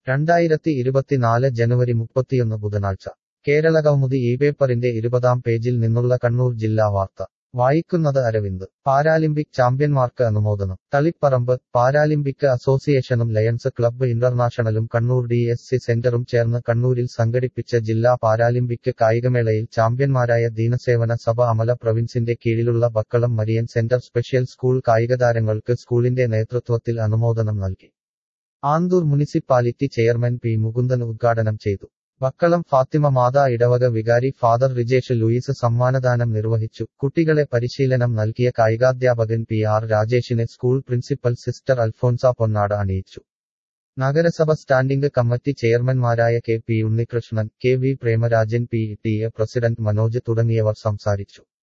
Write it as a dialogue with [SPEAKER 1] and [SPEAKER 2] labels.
[SPEAKER 1] രണ്ടായിരത്തി ഇരുപത്തിനാല് ജനുവരി മുപ്പത്തിയൊന്ന് ബുധനാഴ്ച കേരളകൗമുദി ഈ പേപ്പറിന്റെ ഇരുപതാം പേജിൽ നിന്നുള്ള കണ്ണൂർ ജില്ലാ വാർത്ത വായിക്കുന്നത് അരവിന്ദ് പാരാലിമ്പിക് ചാമ്പ്യന്മാർക്ക് അനുമോദനം തളിപ്പറമ്പ് പാരാലിമ്പിക് അസോസിയേഷനും ലയൺസ് ക്ലബ്ബ് ഇന്റർനാഷണലും കണ്ണൂർ ഡി എസ് സി സെന്ററും ചേർന്ന് കണ്ണൂരിൽ സംഘടിപ്പിച്ച ജില്ലാ പാരാലിമ്പിക് കായികമേളയിൽ ചാമ്പ്യന്മാരായ ദീനസേവന സഭ അമല പ്രവിൻസിന്റെ കീഴിലുള്ള Bakkalam Marian centre special school കായികതാരങ്ങൾക്ക് സ്കൂളിന്റെ നേതൃത്വത്തിൽ അനുമോദനം നൽകി Anthoor municipality chairman P Mukundan ഉദ്ഘാടനം ചെയ്തു ബക്കളം ഫാത്തിമ മാതാ ഇടവക വികാരി ഫാദർ റിജേഷ് ലൂയിസ് സമ്മാനദാനം നിർവഹിച്ചു കുട്ടികളെ പരിശീലനം നൽകിയ കായികാധ്യാപകൻ പി ആർ രാജേഷിനെ സ്കൂൾ പ്രിൻസിപ്പൽ സിസ്റ്റർ അൽഫോൻസ പൊന്നാട് അണിയിച്ചു നഗരസഭ സ്റ്റാൻഡിംഗ് കമ്മിറ്റി ചെയർമാൻമാരായ K P Unnikrishnan K V Premarajan P T A president Manoj തുടങ്ങിയവർ സംസാരിച്ചു